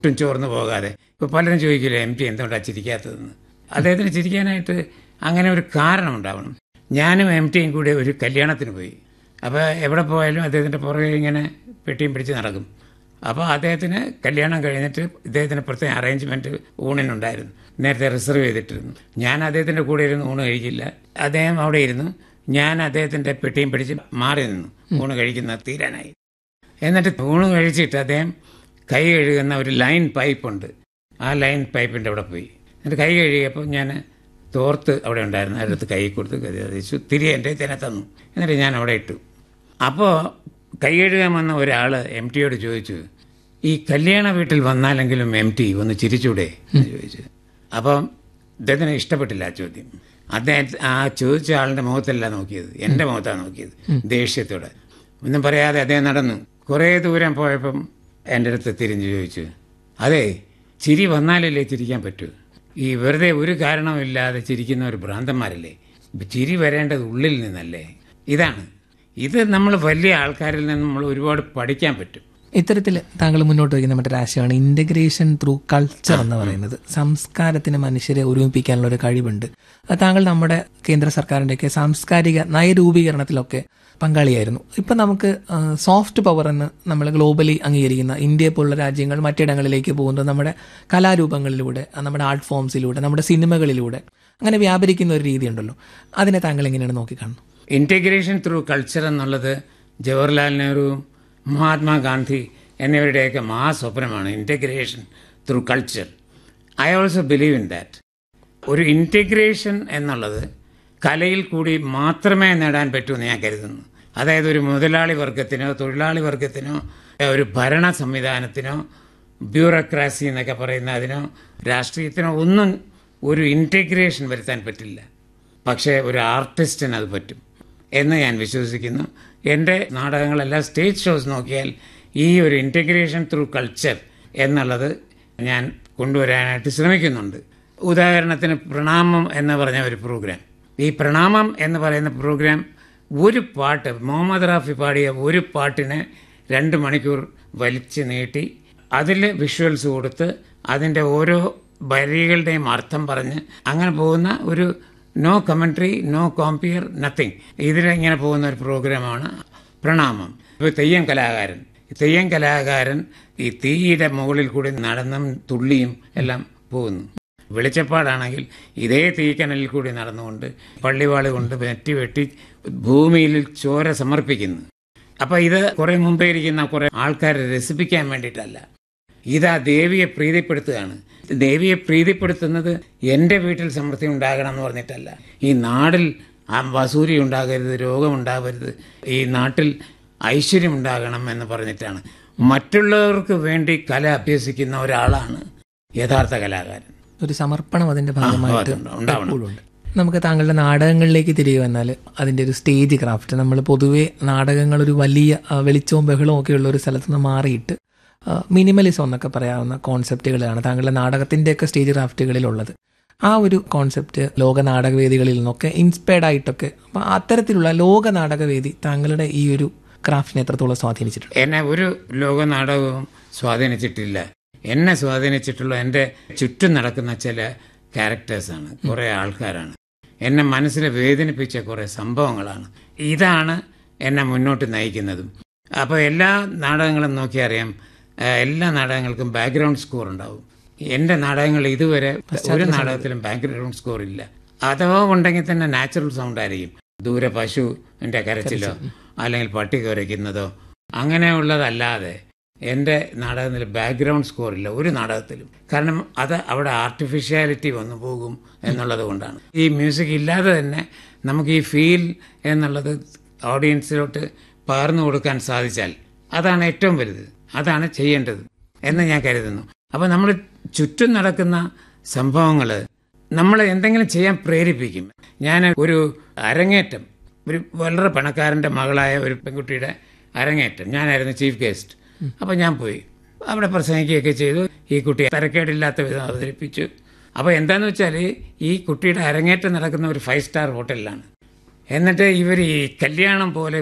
ഒട്ടും ചോർന്നു പോകാതെ ഇപ്പോൾ പലരും ചോദിക്കില്ലേ എം ടി എന്തുകൊണ്ടാണ് ചിരിക്കാത്തതെന്ന് അദ്ദേഹത്തിന് ചിരിക്കാനായിട്ട് അങ്ങനെ ഒരു കാരണം ഉണ്ടാവണം ഞാനും എം ടിയും കൂടി ഒരു കല്യാണത്തിന് പോയി അപ്പോൾ എവിടെ പോയാലും അദ്ദേഹത്തിൻ്റെ പുറകെ ഇങ്ങനെ പെട്ടിയും പിടിച്ച് നടക്കും അപ്പോൾ അദ്ദേഹത്തിന് കല്യാണം കഴിഞ്ഞിട്ട് ഇദ്ദേഹത്തിന് പ്രത്യേക അറേഞ്ച്മെൻറ്റ് ഊണിനുണ്ടായിരുന്നു നേരത്തെ റിസർവ് ചെയ്തിട്ടിരുന്നു ഞാൻ അദ്ദേഹത്തിൻ്റെ കൂടെ ഇരുന്ന് ഊണ് കഴിക്കില്ല അദ്ദേഹം അവിടെ ഇരുന്നു ഞാൻ അദ്ദേഹത്തിൻ്റെ പെട്ടിയും പിടിച്ച് മാറി നിന്നു ഊണ് കഴിക്കുന്ന തീരാനായി എന്നിട്ട് ഊണ് കഴിച്ചിട്ട് അദ്ദേഹം കൈ കഴുകുന്ന ഒരു ലൈൻ പൈപ്പുണ്ട് ആ ലൈൻ പൈപ്പിൻ്റെ അവിടെ പോയി എന്നിട്ട് കൈ കഴുകിയപ്പോൾ ഞാൻ തോർത്ത് അവിടെ ഉണ്ടായിരുന്നു അതിനകത്ത് കൈ കൊടുത്ത് കതിച്ചു തിരികെ എൻ്റെ തന്നെ തന്നു എന്നിട്ട് ഞാൻ അവിടെ ഇട്ടു അപ്പോൾ കൈ കഴുകാൻ വന്ന ഒരാൾ എം ടിയോട് ചോദിച്ചു ഈ കല്യാണ വീട്ടിൽ വന്നാലെങ്കിലും എം ടി ഒന്ന് ചിരിച്ചൂടെ എന്ന് ചോദിച്ചു അപ്പം ഇദ്ദേഹത്തിന് ഇഷ്ടപ്പെട്ടില്ല ആ ചോദ്യം അദ്ദേഹം ആ ചോദിച്ച ആളുടെ മുഖത്തല്ല നോക്കിയത് എൻ്റെ മുഖത്താണ് നോക്കിയത് ദേഷ്യത്തോടെ ഒന്നും പറയാതെ അദ്ദേഹം നടന്നു കുറേ ദൂരം പോയപ്പം എൻ്റെ അടുത്ത് തിരിഞ്ഞു ചോദിച്ചു അതെ ചിരി വന്നാലല്ലേ ചിരിക്കാൻ പറ്റൂ ഈ വെറുതെ ഒരു കാരണമില്ലാതെ ചിരിക്കുന്ന ഒരു ഭ്രാന്തന്മാരല്ലേ ചിരി വരേണ്ടത് ഉള്ളിൽ നിന്നല്ലേ ഇതാണ് ഇത് നമ്മൾ വലിയ ആൾക്കാരിൽ നിന്ന് നമ്മൾ ഒരുപാട് പഠിക്കാൻ പറ്റും ഇത്തരത്തിൽ താങ്കൾ മുന്നോട്ട് വയ്ക്കുന്ന മറ്റൊരാശയമാണ് ഇന്റഗ്രേഷൻ ത്രൂ കൾച്ചർ എന്ന് പറയുന്നത് സംസ്കാരത്തിന് മനുഷ്യരെ ഒരുമിപ്പിക്കാനുള്ള ഒരു കഴിവുണ്ട് അത് താങ്കൾ നമ്മുടെ കേന്ദ്ര സർക്കാരിൻ്റെയൊക്കെ സാംസ്കാരിക നയരൂപീകരണത്തിലൊക്കെ പങ്കാളിയായിരുന്നു ഇപ്പം നമുക്ക് സോഫ്റ്റ് പവർ എന്ന് നമ്മൾ ഗ്ലോബലി അംഗീകരിക്കുന്ന ഇന്ത്യയെ പോലുള്ള രാജ്യങ്ങൾ മറ്റിടങ്ങളിലേക്ക് പോകുന്നത് നമ്മുടെ കലാരൂപങ്ങളിലൂടെ നമ്മുടെ ആർട്ട് ഫോംസിലൂടെ നമ്മുടെ സിനിമകളിലൂടെ അങ്ങനെ വ്യാപരിക്കുന്ന ഒരു രീതി ഉണ്ടല്ലോ അതിനെ താങ്കൾ എങ്ങനെയാണ് നോക്കിക്കാണുന്നത് ഇൻറ്റഗ്രേഷൻ ത്രൂ കൾച്ചർ എന്നുള്ളത് ജവഹർലാൽ നെഹ്റുവും മഹാത്മാഗാന്ധി എന്നിവരുടെയൊക്കെ മഹാസ്വപ്നമാണ് integration through culture I also believe in that ഒരു ഇൻറ്റഗ്രേഷൻ എന്നുള്ളത് കലയിൽ കൂടി മാത്രമേ നേടാൻ പറ്റൂ എന്ന് ഞാൻ കരുതുന്നു അതായത് ഒരു മുതലാളി വർഗത്തിനോ തൊഴിലാളി വർഗത്തിനോ ഒരു ഭരണ സംവിധാനത്തിനോ ബ്യൂറോക്രാസി എന്നൊക്കെ പറയുന്ന അതിനോ രാഷ്ട്രീയത്തിനോ ഒന്നും ഒരു ഇൻറ്റഗ്രേഷൻ വരുത്താൻ പറ്റില്ല പക്ഷേ ഒരു ആർട്ടിസ്റ്റിന് അത് പറ്റും എന്ന് ഞാൻ വിശ്വസിക്കുന്നു എൻ്റെ നാടകങ്ങളെല്ലാം സ്റ്റേജ് ഷോസ് നോക്കിയാൽ ഈ ഒരു ഇൻറ്റഗ്രേഷൻ ത്രൂ കൾച്ചർ എന്നുള്ളത് ഞാൻ കൊണ്ടുവരാനായിട്ട് ശ്രമിക്കുന്നുണ്ട് ഉദാഹരണത്തിന് പ്രണാമം എന്ന് പറഞ്ഞ ഒരു പ്രോഗ്രാം ഈ പ്രണാമം എന്ന് പറയുന്ന പ്രോഗ്രാം ഒരു പാട്ട് മുഹമ്മദ് റാഫി പാടിയ ഒരു പാട്ടിനെ രണ്ട് മണിക്കൂർ വലിച്ചു നീട്ടി അതിൽ വിഷ്വൽസ് കൊടുത്ത് അതിൻ്റെ ഓരോ വരികളുടെയും അർത്ഥം പറഞ്ഞ് അങ്ങനെ പോകുന്ന ഒരു no commentary no compere nothing ഇതിലിങ്ങനെ പോകുന്ന ഒരു പ്രോഗ്രാമാണ് പ്രണാമം ഇപ്പോൾ തെയ്യം കലാകാരൻ തെയ്യം കലാകാരൻ ഈ തീയുടെ മുകളിൽ കൂടി നടന്നും തുള്ളിയും എല്ലാം പോകുന്നു വെളിച്ചപ്പാടാണെങ്കിൽ ഇതേ തീക്കനലിൽ കൂടി നടന്നുകൊണ്ട് പള്ളിവാള് കൊണ്ട് വെട്ടി വെട്ടി ഭൂമിയിൽ ചോര സമർപ്പിക്കുന്നു അപ്പൊ ഇത് കുറെ മുമ്പേ ഇരിക്കുന്ന കുറെ ആൾക്കാരെ രസിപ്പിക്കാൻ വേണ്ടിയിട്ടല്ല ഇതാ ദേവിയെ പ്രീതിപ്പെടുത്തുകയാണ് ദേവിയെ പ്രീതിപ്പെടുത്തുന്നത് എൻ്റെ വീട്ടിൽ സമൃദ്ധി ഉണ്ടാകണം എന്ന് പറഞ്ഞിട്ടല്ല ഈ നാടിൽ ആ വസൂരി ഉണ്ടാകരുത് രോഗമുണ്ടാകരുത് ഈ നാട്ടിൽ ഐശ്വര്യം ഉണ്ടാകണം എന്ന് പറഞ്ഞിട്ടാണ് മറ്റുള്ളവർക്ക് വേണ്ടി കല അഭ്യസിക്കുന്ന ഒരാളാണ് യഥാർത്ഥ കലാകാരൻ ഒരു സമർപ്പണം അതിന്റെ ഭാഗമായിട്ട് അതുണ്ട്, ഉണ്ടാവണം. എപ്പോഴും ഉണ്ട് നമുക്ക് താങ്കളുടെ നാടകങ്ങളിലേക്ക് തിരികെ വന്നാൽ അതിന്റെ ഒരു സ്റ്റേജ് ക്രാഫ്റ്റ് നമ്മൾ പൊതുവേ നാടകങ്ങൾ ഒരു വലിയ ആ, വെളിച്ചവും ബഹളവും ഒക്കെ ഉള്ള ഒരു സ്ഥലത്ത് നിന്ന് മാറിയിട്ട് മിനിമലിസം എന്നൊക്കെ പറയാവുന്ന കോൺസെപ്റ്റുകളാണ് താങ്കളുടെ നാടകത്തിന്റെയൊക്കെ സ്റ്റേജ് ക്രാഫ്റ്റുകളിലുള്ളത് ആ ഒരു കോൺസെപ്റ്റ് ലോക നാടകവേദികളിൽ നിന്നൊക്കെ ഇൻസ്പയർഡ് ആയിട്ടൊക്കെ അപ്പം അത്തരത്തിലുള്ള ലോക നാടകവേദി താങ്കളുടെ ഈ ഒരു ക്രാഫ്റ്റിനെ എത്രത്തോളം സ്വാധീനിച്ചിട്ടുണ്ട് എന്നെ ഒരു ലോക നാടകവും സ്വാധീനിച്ചിട്ടില്ല എന്നെ സ്വാധീനിച്ചിട്ടുള്ള എൻ്റെ ചുറ്റും നടക്കുന്ന ചില ക്യാരക്ടേഴ്സാണ് കുറേ ആൾക്കാരാണ് എന്നെ മനസ്സിൽ വേദനിപ്പിച്ച കുറേ സംഭവങ്ങളാണ് ഇതാണ് എന്നെ മുന്നോട്ട് നയിക്കുന്നതും അപ്പോൾ എല്ലാ നാടകങ്ങളും നോക്കിയറിയാം ആ, എല്ലാ നാടകങ്ങൾക്കും ബാക്ക്ഗ്രൗണ്ട് സ്കോർ ഉണ്ടാവും എൻ്റെ നാടകങ്ങൾ ഇതുവരെ ഒരു നാടകത്തിലും ബാക്ക്ഗ്രൗണ്ട് സ്കോർ ഇല്ല അഥവാ ഉണ്ടെങ്കിൽ തന്നെ നാച്ചുറൽ സൗണ്ട് ആയിരിക്കും ദൂരെ പശുവിൻ്റെ കരച്ചിലോ അല്ലെങ്കിൽ പട്ടി കുരയ്ക്കുന്നതോ അങ്ങനെയുള്ളതല്ലാതെ എൻ്റെ നാടകത്തിൽ ബാക്ക്ഗ്രൗണ്ട് സ്കോർ ഇല്ല ഒരു നാടകത്തിലും കാരണം അത് അവിടെ ആർട്ടിഫിഷ്യാലിറ്റി വന്നു പോകും എന്നുള്ളത് കൊണ്ടാണ് ഈ മ്യൂസിക് ഇല്ലാതെ തന്നെ നമുക്ക് ഈ ഫീൽ എന്നുള്ളത് ഓഡിയൻസിലോട്ട് പകർന്നു കൊടുക്കാൻ സാധിച്ചാൽ അതാണ് ഏറ്റവും വലുത് അതാണ് ചെയ്യേണ്ടത് എന്ന് ഞാൻ കരുതുന്നു അപ്പോൾ നമ്മൾ ചുറ്റും നടക്കുന്ന സംഭവങ്ങൾ നമ്മളെ എന്തെങ്കിലും ചെയ്യാൻ പ്രേരിപ്പിക്കും ഞാൻ ഒരു അരങ്ങേറ്റം ഒരു വളരെ പണക്കാരൻ്റെ മകളായ ഒരു പെൺകുട്ടിയുടെ അരങ്ങേറ്റം ഞാനായിരുന്നു ചീഫ് ഗസ്റ്റ് അപ്പോൾ ഞാൻ പോയി അവിടെ പ്രസംഗിക്കുകയൊക്കെ ചെയ്തു ഈ കുട്ടി തരക്കേടില്ലാത്ത വിധം അവതരിപ്പിച്ചു അപ്പോൾ എന്താന്ന് വെച്ചാൽ ഈ കുട്ടിയുടെ അരങ്ങേറ്റം നടക്കുന്ന ഒരു ഫൈവ് സ്റ്റാർ ഹോട്ടലിലാണ് എന്നിട്ട് ഇവർ ഈ കല്യാണം പോലെ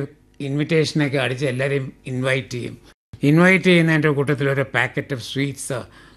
ഇൻവിറ്റേഷനൊക്കെ അടിച്ച് എല്ലാവരെയും ഇൻവൈറ്റ് ചെയ്യും ഇൻവൈറ്റ് ചെയ്യുന്നതിൻ്റെ കൂട്ടത്തിൽ ഒരു പാക്കറ്റ് ഓഫ് സ്വീറ്റ്സോ